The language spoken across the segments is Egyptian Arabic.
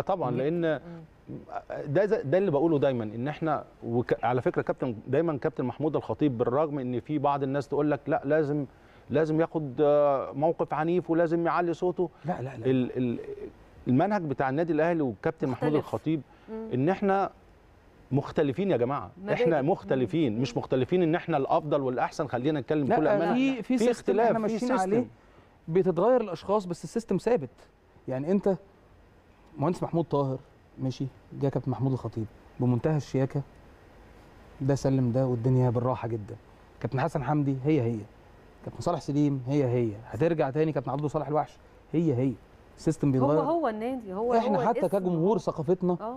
طبعا لان ده زي- ده اللي بقوله دايما ان احنا وك... على فكره كابتن دايما كابتن محمود الخطيب بالرغم ان في بعض الناس تقول لك لا لازم لازم ياخد آه، موقف عنيف ولازم يعلي صوته لا لا لا ال... ال... المنهج بتاع النادي الاهلي والكابتن محمود مختلف. الخطيب ان احنا مختلفين يا جماعه مبادئ. احنا مختلفين مش مختلفين ان احنا الافضل والاحسن خلينا نتكلم بكل لا امانه في في سيستم اختلاف، احنا في ماشيين عليه سيستم. بتتغير الاشخاص بس السيستم ثابت يعني انت مهندس محمود طاهر ماشي جه كابتن محمود الخطيب بمنتهى الشياكه ده سلم ده والدنيا بالراحه جدا كابتن حسن حمدي هي هي كابتن صالح سليم هي هي هترجع تاني كابتن عبده صالح الوحش هي هي السيستم هو بيتغير هو النادي هو احنا هو حتى الاسم، كجمهور هو- ثقافتنا اه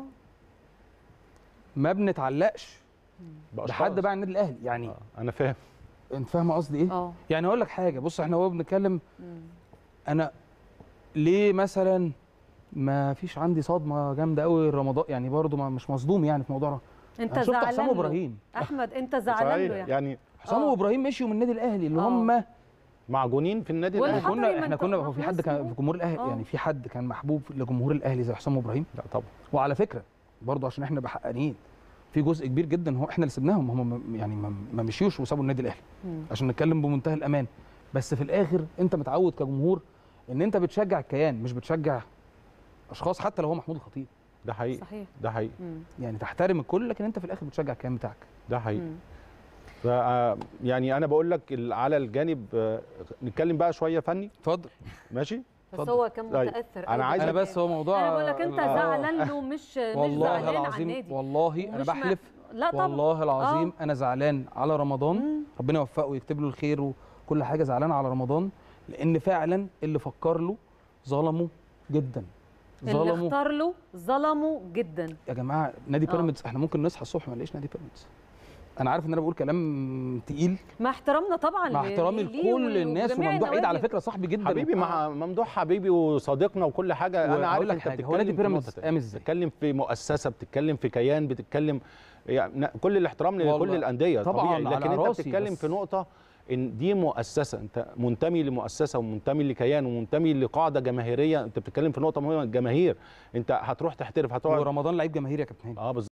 ما بنتعلقش بأشخاص. بحد بقى النادي الاهلي يعني آه، انا فاهم انت فاهم قصدي ايه اه يعني اقول لك حاجه بص احنا هو بنتكلم مم. انا ليه مثلا ما فيش عندي صدمه جامده قوي رمضان يعني برضو ما مش مصدوم يعني في موضوع انت أنا شفت زعلان حسام له. ابراهيم احمد انت زعلان له صحيح يعني يعني حسام آه. وابراهيم مشيوا من النادي الاهلي اللي آه. هم معجونين في النادي والحق- الاهلي احنا الحضري ما كنا احنا أنت- كنا هو في حد كان خلاص في جمهور الاهلي آه. يعني في حد كان محبوب لجمهور الاهلي زي حسام ابراهيم لا طبعا وعلى فكره برضو عشان احنا بحقانين في جزء كبير جدا هو احنا اللي سيبناهم هم ما- يعني ما ما مشيوش وسابوا النادي الاهلي مم. عشان نتكلم بمنتهى الامان بس في الاخر انت متعود كجمهور ان انت بتشجع الكيان مش بتشجع اشخاص حتى لو هو محمود الخطيب ده حقيقي صحيح ده حقيقي مم. يعني تحترم الكل لكن انت في الاخر بتشجع الكيان بتاعك ده حقيقي مم. ف يعني انا بقول لك ال- على الجانب آه، نتكلم بقى شويه فني اتفضل ماشي بس اتفضل. هو كان طيب. متاثر أنا أوي عايز- انا بالكلام. بس هو موضوع انا بقول لك انت آه، زعلان له مش مش والله زعلان على العظيم النادي والله انا ومش ما- بحلف لا طبعا والله العظيم آه. انا زعلان على رمضان مم. ربنا يوفقه ويكتب له الخير وكل حاجه زعلان على رمضان لان فعلا اللي فكر له ظلمه جدا اللي ظلموا اختار له ظلمه جدا يا جماعه نادي آه. بيراميدز احنا ممكن نصحى الصبح ما نلاقيش نادي بيراميدز انا عارف ان انا بقول كلام تقيل مع احترامنا طبعا مع ل- احترامي ليه لكل ول- الناس وجميع وممدوح عيد على النوادي. فكره صاحبي جدا حبيبي مع ممدوح حبيبي وصديقنا وكل حاجه انا عارف وهقول لك انت حاجة، هو بتتكلم نادي في بيراميدز نقطة قام إزاي؟ بتتكلم في مؤسسه بتتكلم في كيان بتتكلم يعني كل الاحترام لكل والله. الانديه طبعاً، طبيعي على لكن انت راسي، بتتكلم بس- في نقطه ان دي مؤسسه انت منتمي لمؤسسه ومنتمي لكيان ومنتمي لقاعده جماهيريه انت بتتكلم في نقطه مهمه الجماهير انت هتروح تحترف هتقعد ورمضان لعيب جماهيري يا كابتن هاني اه بالظبط